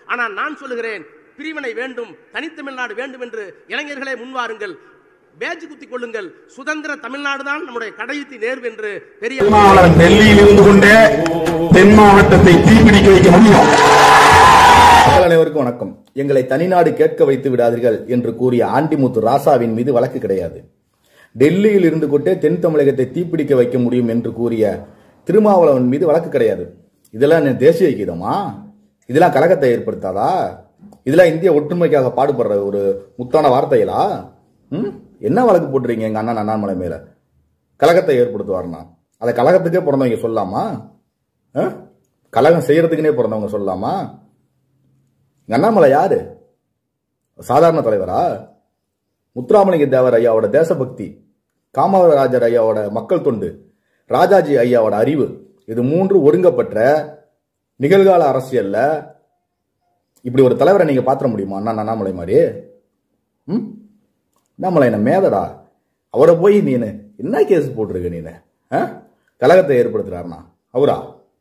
ஆனால் நான் சொல்லுகிறேன் பிரிவினை வேண்டும் தனித்தமிழ்நாடு வேண்டும் என்று இளைஞர்களே முன்வாருங்கள் பேச்சு குத்திக் கொள்ளுங்கள் சுதந்திர தமிழ்நாடு தான் நம்முடைய கடைசி நேர்வு என்று பெரிய திருமாவளவன் டெல்லியில் இருந்து கொண்டே தென் மாவட்டத்தை தீப்பிடிக்க வைக்க முடியும் மக்கள் அனைவருக்கும் வணக்கம் எங்களை தனிநாடு கேட்க வைத்து விடாதீர்கள் என்று கூறிய ஆண்டிமுத்து ராசாவின் மீது வழக்கு கிடையாது டெல்லியில் இருந்து கொண்டே தென் தமிழகத்தை தீப்பிடிக்க வைக்க முடியும் என்று கூறிய திருமாவளவன் மீது வழக்கு கிடையாது இதெல்லாம் என்ன தேசிய கீதமா இதெல்லாம் கலகத்தை ஏற்படுத்தாதா இதெல்லாம் இந்திய ஒற்றுமைக்காக பாடுபடுற ஒரு முத்தான வார்த்தைகளா ம்? என்ன வழக்கு போட்டுறீங்க எங்க அண்ணன் அண்ணாமலை மேல கலகத்தை ஏற்படுத்துவார்னா அதை கலகத்துக்கே பிறந்தவங்க சொல்லலாமா ஆ? கலகம் செய்யறதுக்குனே பிறந்தவங்க சொல்லலாமா எங்க அண்ணாமலை யாரு சாதாரண தலைவரா முத்துராமலிங்க தேவர் ஐயாவோட தேசபக்தி காமராஜர் ஐயாவோட மக்கள் தொண்டு ராஜாஜி ஐயாவோட அறிவு இது மூன்று ஒருங்கப்பட்ட நிகழ்கால அரசியல்ல இப்படி ஒரு தலைவரை நீங்க பாத்திர முடியுமா அண்ணா அண்ணாமலை மாதிரி ம் அண்ணாமலை என்ன மேதடா அவரை போய் நீனு என்ன கேஸ் போட்டிருக்க நீனு ஆ? கலகத்தை ஏற்படுத்துறாருனா அவரா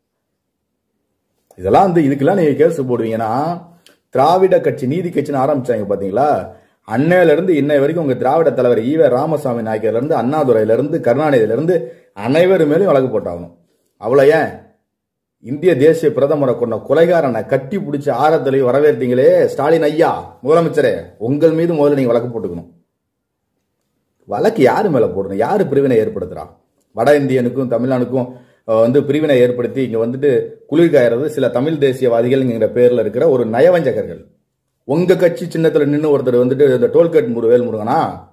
இதெல்லாம் வந்து இதுக்கெல்லாம் நீங்க கேஸ் போடுவீங்கன்னா திராவிட கட்சி நீதி கட்சின்னு ஆரம்பிச்சாங்க பாத்தீங்களா அன்னையில இருந்து இன்னை வரைக்கும் உங்க திராவிட தலைவர் ஈவ ராமசாமி நாயக்கர்ல இருந்து அண்ணாதுரையில இருந்து கருணாநிதியில இருந்து அனைவர் மேலும் வழக்கு போட்டாகணும் அவ்வளவு ஏன் இந்திய தேசிய பிரதமரை கொண்ட கொலைகாரனை கட்டி பிடிச்சி ஆரத்தலை வரவேற்றீங்களே ஸ்டாலின் ஐயா முதலமைச்சரே உங்கள் மீது முதல்ல நீங்க வழக்கு போட்டுக்கணும் வழக்கு யாரு மேல போடணும் யாரு பிரிவினை ஏற்படுத்துறா வட இந்தியனுக்கும் தமிழ்நாடுக்கும் அஹ், வந்து பிரிவினை ஏற்படுத்தி இங்க வந்துட்டு குளிர் காயறது சில தமிழ் தேசியவாதிகள்ங்கிற பேர்ல இருக்கிற ஒரு நயவஞ்சகர்கள் உங்க கட்சி சின்னத்துல நின்று ஒருத்தர் வந்துட்டு இந்த டோல்கேட் முரு வேல் முருகனா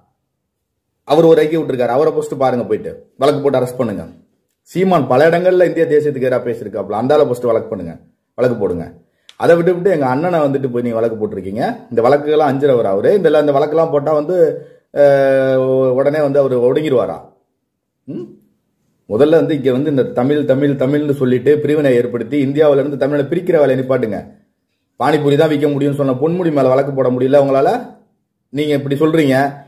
அவர் ஒரு ஐக்கிய விட்டுருக்காரு அவரை போஸ்ட் பாருங்க போயிட்டு வழக்கு போட்டு அரெஸ்ட் பண்ணுங்க சீமான் பல இடங்கள்ல இந்திய தேசியத்துக்கு எதிராக பேசியிருக்காப்ல அந்தால போஸ்ட் வழக்கு பண்ணுங்க வழக்கு போடுங்க அதை விட்டு விட்டு எங்க அண்ணனை வந்துட்டு போய் நீங்க வழக்கு போட்டிருக்கீங்க இந்த வழக்குகள்லாம் அஞ்சுறவர் அவரு இந்த இந்த வழக்கெல்லாம் போட்டா வந்து அஹ், உடனே வந்து அவர் ஒடுங்கிடுவாரா ம்? முதல்ல வந்து இங்க வந்து இந்த தமிழ் தமிழ் தமிழ்னு சொல்லிட்டு பிரிவினை ஏற்படுத்தி இந்தியாவில இருந்து தமிழை பிரிக்கிற வேலையை நிப்பாட்டுங்க பானிபூரி தான் விற்க முடியும்னு சொன்ன பொன்முடி மேல வழக்கு போட முடியல உங்களால நீங்க இப்படி சொல்றீங்க